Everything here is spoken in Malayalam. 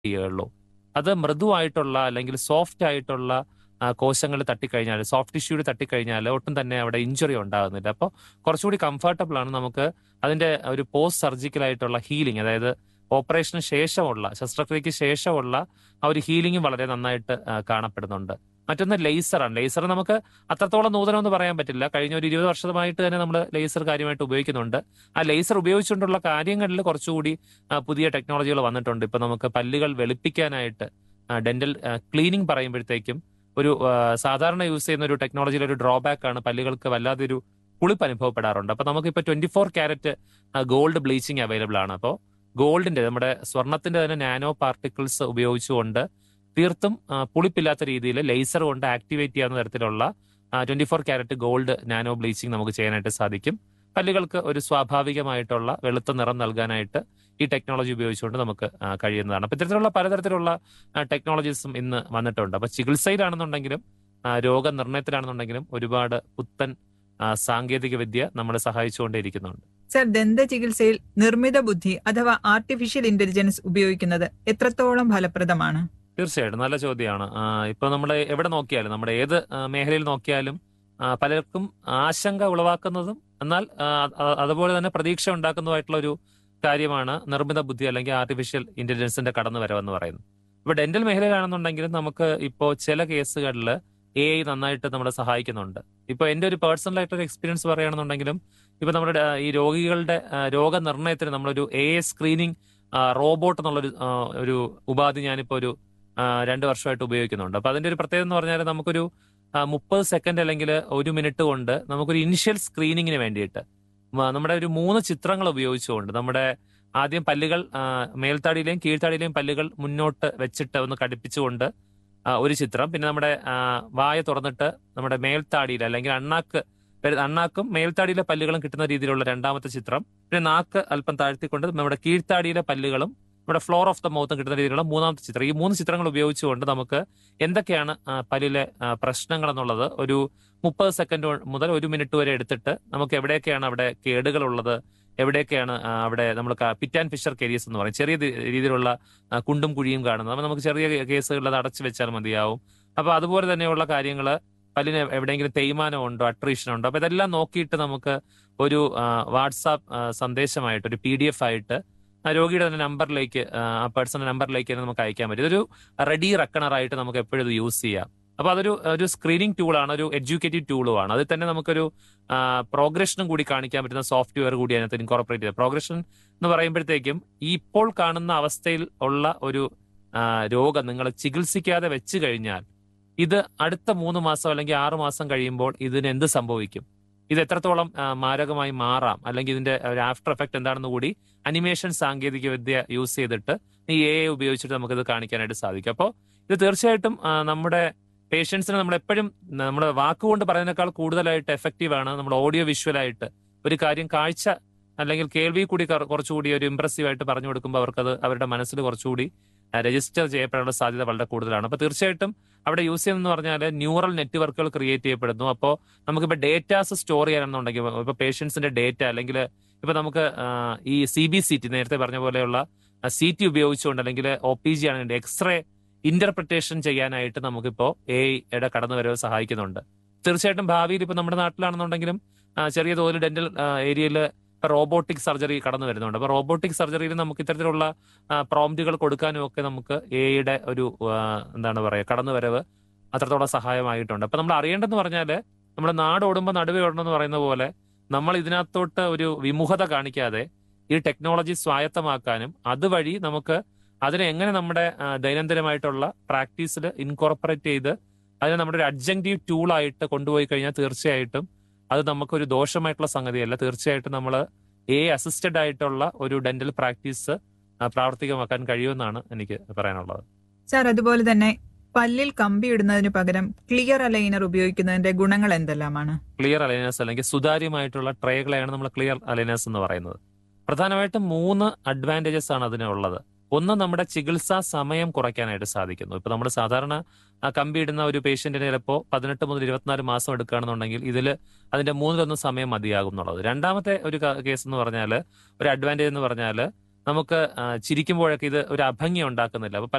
ചെയ്യുകയുള്ളൂ അത് മൃദുവായിട്ടുള്ള അല്ലെങ്കിൽ സോഫ്റ്റ് ആയിട്ടുള്ള കോശങ്ങൾ തട്ടിക്കഴിഞ്ഞാൽ സോഫ്റ്റ് ടിഷ്യൂവിൽ തട്ടിക്കഴിഞ്ഞാൽ ഒട്ടും തന്നെ അവിടെ ഇഞ്ചുറി ഉണ്ടാകുന്നില്ല അപ്പോൾ കുറച്ചുകൂടി കംഫർട്ടബിൾ ആണ് നമുക്ക് അതിന്റെ ഒരു പോസ്റ്റ് സർജിക്കൽ ആയിട്ടുള്ള ഹീലിംഗ് അതായത് ഓപ്പറേഷന് ശേഷമുള്ള ശസ്ത്രക്രിയക്ക് ശേഷമുള്ള ആ ഒരു ഹീലിംഗ് വളരെ നന്നായിട്ട് ആ, കാണപ്പെടുന്നുണ്ട് മറ്റൊന്ന് ലേസറാണ് ലേസർ നമുക്ക് അത്രത്തോളം നൂതനമെന്ന് പറയാൻ പറ്റില്ല കഴിഞ്ഞ ഒരു ഇരുപത് വർഷമായിട്ട് തന്നെ നമ്മൾ ലേസർ കാര്യമായിട്ട് ഉപയോഗിക്കുന്നുണ്ട് ആ ലേസർ ഉപയോഗിച്ചുകൊണ്ടുള്ള കാര്യങ്ങളിൽ കുറച്ചുകൂടി ആ, പുതിയ ടെക്നോളജികൾ വന്നിട്ടുണ്ട് ഇപ്പൊ നമുക്ക് പല്ലുകൾ വെളുപ്പിക്കാനായിട്ട് ഡെന്റൽ ക്ലീനിങ് പറയുമ്പോഴത്തേക്കും ഒരു ആ, സാധാരണ യൂസ് ചെയ്യുന്ന ഒരു ടെക്നോളജിയിലെ ഒരു ഡ്രോബാക്ക് ആണ് പല്ലുകൾക്ക് വല്ലാതെ ഒരു കുളിപ്പ് അനുഭവപ്പെടാറുണ്ട് അപ്പൊ നമുക്കിപ്പോ twenty four carat gold bleaching available ആണ് അപ്പോൾ ഗോൾഡിന്റെ നമ്മുടെ സ്വർണത്തിന്റെ തന്നെ നാനോ പാർട്ടിക്കിൾസ് ഉപയോഗിച്ചുകൊണ്ട് തീർത്തും ആ, പുളിപ്പില്ലാത്ത രീതിയിൽ ലേസർ കൊണ്ട് ആക്ടിവേറ്റ് ചെയ്യാവുന്ന തരത്തിലുള്ള twenty four carat gold nano bleaching നമുക്ക് ചെയ്യാനായിട്ട് സാധിക്കും പല്ലുകൾക്ക് ഒരു സ്വാഭാവികമായിട്ടുള്ള വെളുത്ത നിറം നൽകാനായിട്ട് ഈ ടെക്നോളജി ഉപയോഗിച്ചുകൊണ്ട് നമുക്ക് ആ, കഴിയുന്നതാണ് അപ്പൊ ഇത്തരത്തിലുള്ള പലതരത്തിലുള്ള ടെക്നോളജീസും ഇന്ന് വന്നിട്ടുണ്ട് അപ്പൊ ചികിത്സയിലാണെന്നുണ്ടെങ്കിലും ആ, രോഗനിർണയത്തിലാണെന്നുണ്ടെങ്കിലും ഒരുപാട് പുത്തൻ ആ, സാങ്കേതിക വിദ്യ നമ്മളെ സഹായിച്ചുകൊണ്ടേയിരിക്കുന്നുണ്ട് സർ ദന്ത ചികിത്സയിൽ നിർമ്മിത ബുദ്ധി അഥവാ ആർട്ടിഫിഷ്യൽ ഇന്റലിജൻസ് ഉപയോഗിക്കുന്നത് എത്രത്തോളം ഫലപ്രദമാണ് തീർച്ചയായിട്ടും നല്ല ചോദ്യമാണ് ആ, ഇപ്പൊ നമ്മൾ എവിടെ നോക്കിയാലും നമ്മുടെ ഏത് ആ, മേഖലയിൽ നോക്കിയാലും ആ, പലർക്കും ആശങ്ക ഉളവാക്കുന്നതും എന്നാൽ ആ, അ- അതുപോലെ തന്നെ പ്രതീക്ഷ ഉണ്ടാക്കുന്നതുമായിട്ടുള്ള ഒരു കാര്യമാണ് നിർമ്മിത ബുദ്ധി അല്ലെങ്കിൽ ആർട്ടിഫിഷ്യൽ ഇന്റലിജൻസിന്റെ കടന്നു വരവെന്ന് പറയുന്നത് ഇപ്പൊ ഡെന്റൽ മേഖലയിലാണെന്നുണ്ടെങ്കിലും നമുക്ക് ഇപ്പോൾ ചില കേസുകളിൽ എ ഐ നന്നായിട്ട് നമ്മളെ സഹായിക്കുന്നുണ്ട് ഇപ്പൊ എന്റെ ഒരു പേഴ്സണൽ ആയിട്ടൊരു എക്സ്പീരിയൻസ് പറയുകയാണെന്നുണ്ടെങ്കിലും ഇപ്പൊ നമ്മുടെ ഡ- ഈ രോഗികളുടെ ആ, രോഗനിർണയത്തിന് നമ്മളൊരു എ ഐ സ്ക്രീനിങ് റോബോട്ട് എന്നുള്ളൊരു ആ, ഒരു ഉപാധി ഞാനിപ്പോ ഒരു ആ, രണ്ട് വർഷമായിട്ട് ഉപയോഗിക്കുന്നുണ്ട് അപ്പൊ അതിന്റെ ഒരു പ്രത്യേകത എന്ന് പറഞ്ഞാൽ നമുക്കൊരു മുപ്പത് സെക്കൻഡ് അല്ലെങ്കിൽ ഒരു മിനിറ്റ് കൊണ്ട് നമുക്കൊരു ഇനിഷ്യൽ സ്ക്രീനിങ്ങിന് വേണ്ടിയിട്ട് മ- നമ്മുടെ ഒരു മൂന്ന് ചിത്രങ്ങൾ ഉപയോഗിച്ചുകൊണ്ട് നമ്മുടെ ആദ്യം പല്ലുകൾ ആ, മേൽത്താടിയിലെയും കീഴ്ത്താടിയിലെയും പല്ലുകൾ മുന്നോട്ട് വെച്ചിട്ട് ഒന്ന് കടുപ്പിച്ചുകൊണ്ട് ആ, ഒരു ചിത്രം പിന്നെ നമ്മുടെ ആ, വായ തുറന്നിട്ട് നമ്മുടെ മേൽത്താടിയിൽ അല്ലെങ്കിൽ അണ്ണാക്ക് വരു- അണ്ണാക്കും മേൽത്താടിയിലെ പല്ലുകളും കിട്ടുന്ന രീതിയിലുള്ള രണ്ടാമത്തെ ചിത്രം പിന്നെ നാക്ക് അല്പം താഴ്ത്തിക്കൊണ്ട് നമ്മുടെ കീഴ്ത്താടിയിലെ പല്ലുകളും നമ്മുടെ ഫ്ലോർ ഓഫ് ദ മൗത്തും കിട്ടുന്ന രീതിയിലുള്ള മൂന്നാമത്തെ ചിത്രം ഈ മൂന്ന് ചിത്രങ്ങൾ ഉപയോഗിച്ചുകൊണ്ട് നമുക്ക് എന്തൊക്കെയാണ് ആ, പല്ലിലെ ആ, പ്രശ്നങ്ങൾ എന്നുള്ളത് ഒരു മുപ്പത് സെക്കൻഡ് മുതൽ ഒരു മിനിറ്റ് വരെ എടുത്തിട്ട് നമുക്ക് എവിടെയൊക്കെയാണ് അവിടെ കേടുകൾ ഉള്ളത് എവിടെയൊക്കെയാണ് ആ, അവിടെ നമ്മൾ പിറ്റ് ആൻഡ് ഫിഷർ കേരിയസ് എന്ന് പറയും ചെറിയ തി- രീതിയിലുള്ള ആ, കുണ്ടും കുഴിയും കാണുന്നത് അപ്പൊ നമുക്ക് ചെറിയ കേസുകളിൽ അത് അടച്ചു വെച്ചാൽ മതിയാവും അപ്പൊ അതുപോലെ തന്നെയുള്ള കാര്യങ്ങൾ പല്ലിന് എവിടെയെങ്കിലും തേയ്മാനം ഉണ്ടോ അട്രീഷൻ ഉണ്ടോ അപ്പൊ ഇതെല്ലാം നോക്കിയിട്ട് നമുക്ക് ഒരു വാട്സാപ്പ് സന്ദേശമായിട്ട് ഒരു പി ഡി എഫ് ആയിട്ട് ആ രോഗിയുടെ തന്നെ നമ്പറിലേക്ക് ആ പേഴ്സണൽ നമ്പറിലേക്ക് തന്നെ നമുക്ക് അയക്കാൻ പറ്റും ഇതൊരു റെഡി റക്കണർ ആയിട്ട് നമുക്ക് എപ്പോഴും ഇത് യൂസ് ചെയ്യാം അപ്പൊ അതൊരു ഒരു സ്ക്രീനിങ് ടൂളാണ് ഒരു എഡ്യൂക്കേറ്റീവ് ടൂളുമാണ് അതിൽ തന്നെ നമുക്കൊരു പ്രോഗ്രഷനും കൂടി കാണിക്കാൻ പറ്റുന്ന സോഫ്റ്റ്വെയർ കൂടി അതിനകത്ത് ഇൻകോർപ്പറേറ്റ് ചെയ്ത് പ്രോഗ്രഷൻ എന്ന് പറയുമ്പോഴത്തേക്കും ഈ ഇപ്പോൾ കാണുന്ന അവസ്ഥയിൽ ഉള്ള ഒരു ആ, രോഗം നിങ്ങൾ ചികിത്സിക്കാതെ വെച്ച് കഴിഞ്ഞാൽ ഇത് അടുത്ത മൂന്ന് മാസം അല്ലെങ്കിൽ ആറ് മാസം കഴിയുമ്പോൾ ഇതിന് എന്ത് സംഭവിക്കും ഇത് എത്രത്തോളം ആ, മാരകമായി മാറാം അല്ലെങ്കിൽ ഇതിന്റെ ഒരു ആഫ്റ്റർ എഫക്ട് എന്താണെന്ന് കൂടി അനിമേഷൻ സാങ്കേതിക വിദ്യ യൂസ് ചെയ്തിട്ട് ഈ എ ഐ ഉപയോഗിച്ചിട്ട് നമുക്കിത് കാണിക്കാനായിട്ട് സാധിക്കും അപ്പോൾ ഇത് തീർച്ചയായിട്ടും ആ, നമ്മുടെ പേഷ്യൻസിന് നമ്മൾ എപ്പോഴും നമ്മുടെ വാക്കുകൊണ്ട് പറയുന്നതിനേക്കാൾ കൂടുതലായിട്ട് എഫക്റ്റീവ് ആണ് നമ്മൾ ഓഡിയോ വിഷ്വലായിട്ട് ഒരു കാര്യം കാഴ്ച അല്ലെങ്കിൽ കേൾവി കൂടി കറ- കുറച്ചുകൂടി ഒരു ഇംപ്രസീവ് ആയിട്ട് പറഞ്ഞു കൊടുക്കുമ്പോൾ അവർക്കത് അവരുടെ മനസ്സിൽ കുറച്ചുകൂടി രജിസ്റ്റർ ചെയ്യപ്പെടാനുള്ള സാധ്യത വളരെ കൂടുതലാണ് അപ്പൊ തീർച്ചയായിട്ടും അവിടെ യൂസ് ചെയ്യുന്നതെന്ന് പറഞ്ഞാൽ ന്യൂറൽ നെറ്റ്വർക്കുകൾ ക്രിയേറ്റ് ചെയ്യപ്പെടുന്നു അപ്പോൾ നമുക്കിപ്പോൾ ഡേറ്റാസ് സ്റ്റോർ ചെയ്യാനെന്നുണ്ടെങ്കിൽ ഇപ്പൊ പേഷ്യൻസിന്റെ ഡേറ്റ അല്ലെങ്കിൽ ഇപ്പൊ നമുക്ക് ആ, ഈ സി ബി സി ടി നേരത്തെ പറഞ്ഞ പോലെയുള്ള സി ടി ഉപയോഗിച്ചുകൊണ്ട് അല്ലെങ്കിൽ ഒ പി ജി ആണെങ്കിൽ എക്സ്റേ ഇന്റർപ്രിട്ടേഷൻ ചെയ്യാനായിട്ട് നമുക്കിപ്പോ എ ഐയുടെ കടന്നു വരവ് സഹായിക്കുന്നുണ്ട് തീർച്ചയായിട്ടും ഭാവിയിൽ ഇപ്പൊ നമ്മുടെ നാട്ടിലാണെന്നുണ്ടെങ്കിലും ആ, ചെറിയ തോതിൽ ഡെന്റൽ ഏരിയയിൽ റോബോട്ടിക് സർജറി കടന്നു വരുന്നുണ്ട് അപ്പൊ റോബോട്ടിക് സർജറിയിൽ നമുക്ക് ഇത്തരത്തിലുള്ള പ്രോംപ്റ്റുകൾ കൊടുക്കാനും ഒക്കെ നമുക്ക് എയുടെ ഒരു ആ, എന്താണ് പറയുക കടന്നു വരവ് അത്രത്തോളം സഹായമായിട്ടുണ്ട് അപ്പൊ നമ്മൾ അറിയേണ്ടതെന്ന് പറഞ്ഞാല് നമ്മുടെ നാട് ഓടുമ്പോൾ നടുവേ ഓടണം എന്ന് പറയുന്ന പോലെ നമ്മൾ ഇതിനകത്തോട്ട് ഒരു വിമുഖത കാണിക്കാതെ ഈ ടെക്നോളജി സ്വായത്തമാക്കാനും അതുവഴി നമുക്ക് അതിനെ എങ്ങനെ നമ്മുടെ ആ, ദൈനംദിനമായിട്ടുള്ള പ്രാക്ടീസിൽ ഇൻകോർപ്പറേറ്റ് ചെയ്ത് അതിനെ നമ്മുടെ ഒരു അഡ്ജങ്റ്റീവ് ടൂളായിട്ട് കൊണ്ടുപോയി കഴിഞ്ഞാൽ തീർച്ചയായിട്ടും അത് നമുക്കൊരു ദോഷമായിട്ടുള്ള സംഗതിയല്ല തീർച്ചയായിട്ടും നമ്മൾ എ അസിസ്റ്റഡ് ആയിട്ടുള്ള ഒരു ഡെന്റൽ പ്രാക്ടീസ് ആ, പ്രാവർത്തികമാക്കാൻ കഴിയുമെന്നാണ് എനിക്ക് പറയാനുള്ളത് സർ അതുപോലെ തന്നെ പല്ലിൽ കമ്പി ഇടുന്നതിന് പകരം ക്ലിയർ അലൈനർ ഉപയോഗിക്കുന്നതിന്റെ ഗുണങ്ങൾ എന്തെല്ലാമാണ് ക്ലിയർ അലൈനേഴ്സ് അല്ലെങ്കിൽ സുതാര്യമായിട്ടുള്ള ട്രേകളെയാണ് നമ്മൾ ക്ലിയർ അലൈനേഴ്സ് എന്ന് പറയുന്നത് പ്രധാനമായിട്ടും മൂന്ന് അഡ്വാൻറ്റേജസ് ആണ് അതിനുള്ളത് ഒന്ന് നമ്മുടെ ചികിത്സാ സമയം കുറയ്ക്കാനായിട്ട് സാധിക്കുന്നു ഇപ്പൊ നമ്മൾ സാധാരണ ആ കമ്പി ഇടുന്ന ഒരു പേഷ്യന്റിന് ചിലപ്പോൾ പതിനെട്ട് മുതൽ ഇരുപത്തിനാല് മാസം എടുക്കുകയാണെന്നുണ്ടെങ്കിൽ ഇതിൽ അതിന്റെ മൂന്നിലൊന്ന് സമയം മതിയാകും എന്നുള്ളത് രണ്ടാമത്തെ ഒരു കേസ് എന്ന് പറഞ്ഞാൽ ഒരു അഡ്വാൻറ്റേജ് എന്ന് പറഞ്ഞാൽ നമുക്ക് ആ, ചിരിക്കുമ്പോഴൊക്കെ ഇത് ഒരു അഭംഗി ഉണ്ടാക്കുന്നില്ല അപ്പൊ